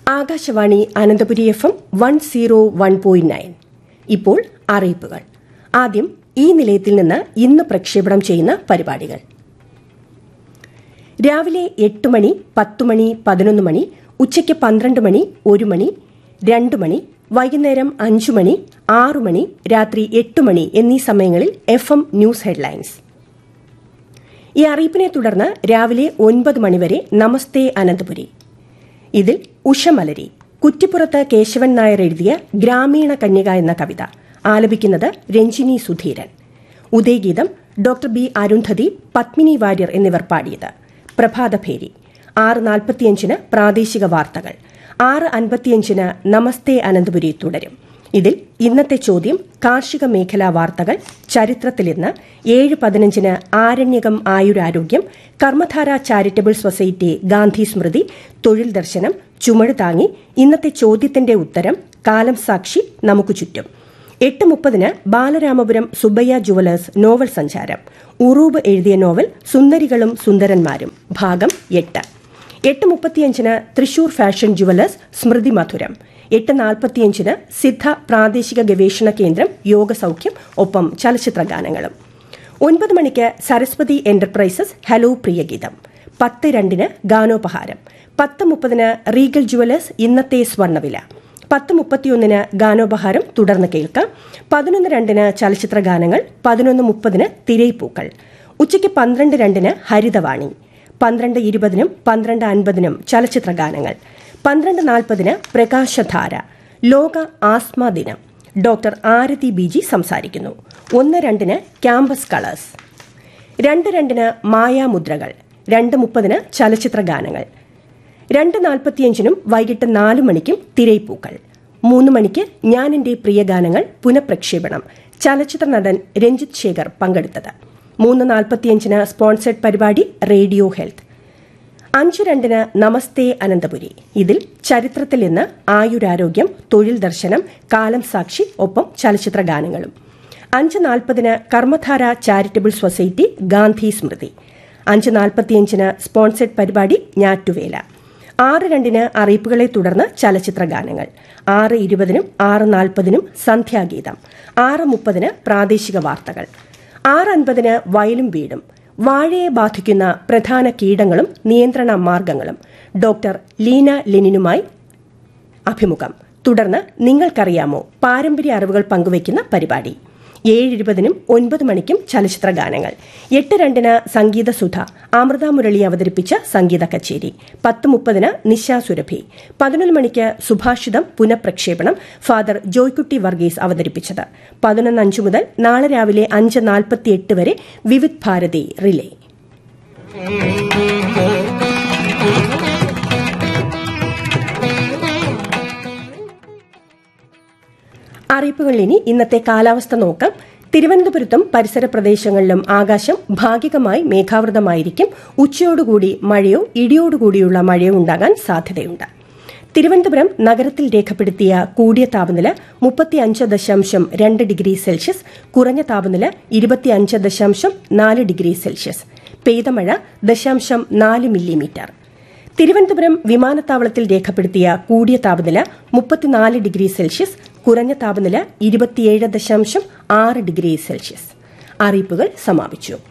Akashvani Ananthapuri F M one zero one point nine ഇപ്പോൾ അറിയിപ്പുകൾ ആദ്യം ഈ നിലയത്തിൽ നിന്ന് ഇന്ന് പ്രക്ഷേപണം ചെയ്യുന്ന പരിപാടികൾ രാവിലെ എട്ട് മണി പത്ത് മണി പതിനൊന്ന് മണി ഉച്ചയ്ക്ക് പന്ത്രണ്ട് മണി ഒരു മണി രണ്ട് മണി വൈകുന്നേരം അഞ്ചു മണി ആറു മണി രാത്രി എട്ട് മണി എന്നീ സമയങ്ങളിൽ എഫ് എം ന്യൂസ് ഹെഡ്ലൈൻസ് ഈ അറിയിപ്പിനെ തുടർന്ന് രാവിലെ ഒൻപത് മണിവരെ നമസ്തേ അനന്തപുരി ഇതിൽ ഉഷമലരി കുറ്റിപ്പുറത്ത് കേശവൻ നായർ എഴുതിയ ഗ്രാമീണ കന്യക എന്ന കവിത ആലപിക്കുന്നത് രഞ്ജിനി സുധീരൻ ഉദയഗീതം ഡോക്ടർ ബി അരുന്ധതി പത്മിനി വാര്യർ എന്നിവർ പാടിയത് പ്രഭാതഭേരി ആറ് നാൽപ്പത്തിയഞ്ചിന് പ്രാദേശിക വാർത്തകൾ ആറ് അൻപത്തിയഞ്ചിന് നമസ്തേ അനന്തപുരി തുടരും ഇതിൽ ഇന്നത്തെ ചോദ്യം കാർഷിക മേഖലാ വാർത്തകൾ ചരിത്രത്തിൽ ഇന്ന് ഏഴ് പതിനഞ്ചിന് ആരണ്യകം ആയുരാരോഗ്യം കർമ്മധാര ചാരിറ്റബിൾ സൊസൈറ്റി ഗാന്ധി സ്മൃതി തൊഴിൽ ദർശനം ചുമട് താങ്ങി ഇന്നത്തെ ചോദ്യത്തിന്റെ ഉത്തരം കാലം സാക്ഷി നമുക്ക് ചുറ്റും എട്ട് മുപ്പതിന് ബാലരാമപുരം സുബ്ബയ്യ ജുവലേഴ്സ് നോവൽ സഞ്ചാരം ഉറൂബ് എഴുതിയ നോവൽ സുന്ദരികളും സുന്ദരന്മാരും ഭാഗം എട്ട് എട്ട് മുപ്പത്തിയഞ്ചിന് തൃശൂർ ഫാഷൻ ജുവലേഴ്സ് സ്മൃതി മധുരം എട്ട് നാൽപ്പത്തിയഞ്ചിന് സിദ്ധ പ്രാദേശിക ഗവേഷണ കേന്ദ്രം യോഗസൌഖ്യം ഒപ്പം ചലച്ചിത്ര ഗാനങ്ങളും ഒൻപത് മണിക്ക് സരസ്വതി എന്റർപ്രൈസസ് ഹലോ പ്രിയഗീതം പത്ത് രണ്ടിന് ഗാനോപഹാരം പത്ത് മുപ്പതിന് റീഗൽ ജുവലേഴ്സ് ഇന്നത്തെ സ്വർണ്ണവില പത്ത് മുപ്പത്തിയൊന്നിന് ഗാനോപഹാരം തുടർന്ന് കേൾക്കാം പതിനൊന്ന് രണ്ടിന് ചലച്ചിത്ര ഗാനങ്ങൾ പതിനൊന്ന് മുപ്പതിന് തിരയിപ്പൂക്കൾ ഉച്ചയ്ക്ക് പന്ത്രണ്ട് രണ്ടിന് ഹരിതവാണി പന്ത്രണ്ട് ഇരുപതിനും പന്ത്രണ്ട് അൻപതിനും ചലച്ചിത്ര ഗാനങ്ങൾ പന്ത്രണ്ട് നാൽപ്പതിന് പ്രകാശധാര ലോക ആസ്മ ദിനം ഡോക്ടർ ആരതി ബി ജി സംസാരിക്കുന്നു ഒന്ന് രണ്ടിന് ക്യാമ്പസ് കളേഴ്സ് രണ്ട് രണ്ടിന് മായാമുദ്രകൾ രണ്ട് മുപ്പതിന് ചലച്ചിത്ര ഗാനങ്ങൾ രണ്ട് നാൽപ്പത്തിയഞ്ചിനും വൈകിട്ട് നാല് മണിക്കും തിരയിപ്പൂക്കൾ മൂന്ന് മണിക്ക് ഞാൻ എന്റെ പ്രിയ ഗാനങ്ങൾ പുനഃപ്രക്ഷേപണം ചലച്ചിത്ര നടൻ രഞ്ജിത് ശേഖർ പങ്കെടുത്തത് മൂന്ന് നാൽപ്പത്തിയഞ്ചിന് സ്പോൺസേഡ് പരിപാടി റേഡിയോ ഹെൽത്ത് അഞ്ച് രണ്ടിന് നമസ്തേ അനന്തപുരി ഇതിൽ ചരിത്രത്തിൽ ഇന്ന് ആയുരാരോഗ്യം തൊഴിൽ ദർശനം കാലം സാക്ഷി ഒപ്പം ചലച്ചിത്ര ഗാനങ്ങളും അഞ്ച് നാൽപ്പതിന് കർമ്മധാര ചാരിറ്റബിൾ സൊസൈറ്റി ഗാന്ധി സ്മൃതി അഞ്ച് നാൽപ്പത്തിയഞ്ചിന് സ്പോൺസേഡ് പരിപാടി ഞാറ്റുവേല ആറ് രണ്ടിന് അറിയിപ്പുകളെ തുടർന്ന് ചലച്ചിത്ര ഗാനങ്ങൾ ആറ് ഇരുപതിനും ആറ് നാൽപ്പതിനും സന്ധ്യാഗീതം ആറ് മുപ്പതിന് പ്രാദേശിക വാർത്തകൾ ആറ് അൻപതിന് വയലും വീടും വാഴയെ ബാധിക്കുന്ന പ്രധാന കീടങ്ങളും നിയന്ത്രണ മാർഗങ്ങളും ഡോക്ടർ ലീന ലെനിനുമായി അഭിമുഖം തുടർന്ന് നിങ്ങൾക്കറിയാമോ പാരമ്പര്യ അറിവുകൾ പങ്കുവയ്ക്കുന്ന പരിപാടി ഏഴ് ഇരുപതിനും ഒൻപത് മണിക്കും ചലച്ചിത്ര ഗാനങ്ങൾ എട്ട് രണ്ടിന് സംഗീത സുധ അമൃത മുരളി അവതരിപ്പിച്ച സംഗീത കച്ചേരി പത്ത് മുപ്പതിന് നിശാ സുരഭി പതിനൊന്ന് മണിക്ക് സുഭാഷിതം പുനഃപ്രക്ഷേപണം ഫാദർ ജോയ്ക്കുട്ടി വർഗീസ് അവതരിപ്പിച്ചത് പതിനൊന്ന് അഞ്ച് മുതൽ നാളെ രാവിലെ അഞ്ച് നാൽപ്പത്തിയെട്ട് വരെ വിവിധ് ഭാരതി റിലേ അറിയിപ്പുകളിൽ ഇനി ഇന്നത്തെ കാലാവസ്ഥ നോക്കാം തിരുവനന്തപുരത്തും പരിസര പ്രദേശങ്ങളിലും ആകാശം ഭാഗികമായി മേഘാവൃതമായിരിക്കും ഉച്ചയോടുകൂടി മഴയോ ഇടിയോടുകൂടിയുള്ള മഴയോ ഉണ്ടാകാൻ സാധ്യതയുണ്ട് തിരുവനന്തപുരം നഗരത്തിൽ രേഖപ്പെടുത്തിയ കൂടിയ താപനില മുപ്പത്തിയഞ്ച് ദശാംശം രണ്ട് ഡിഗ്രി സെൽഷ്യസ് കുറഞ്ഞ താപനില ഇരുപത്തിയഞ്ച് ദശാംശം നാല് ഡിഗ്രി സെൽഷ്യസ് പെയ്ത മഴ ദശാംശം നാല് മില്ലിമീറ്റർ തിരുവനന്തപുരം വിമാനത്താവളത്തിൽ രേഖപ്പെടുത്തിയ കൂടിയ താപനില മുപ്പത്തിനാല് ഡിഗ്രി സെൽഷ്യസ് കുറഞ്ഞ താപനില ഇരുപത്തിയേഴ് ദശാംശം ആറ് ഡിഗ്രി സെൽഷ്യസ് അറിയിപ്പുകൾ സമാപിച്ചു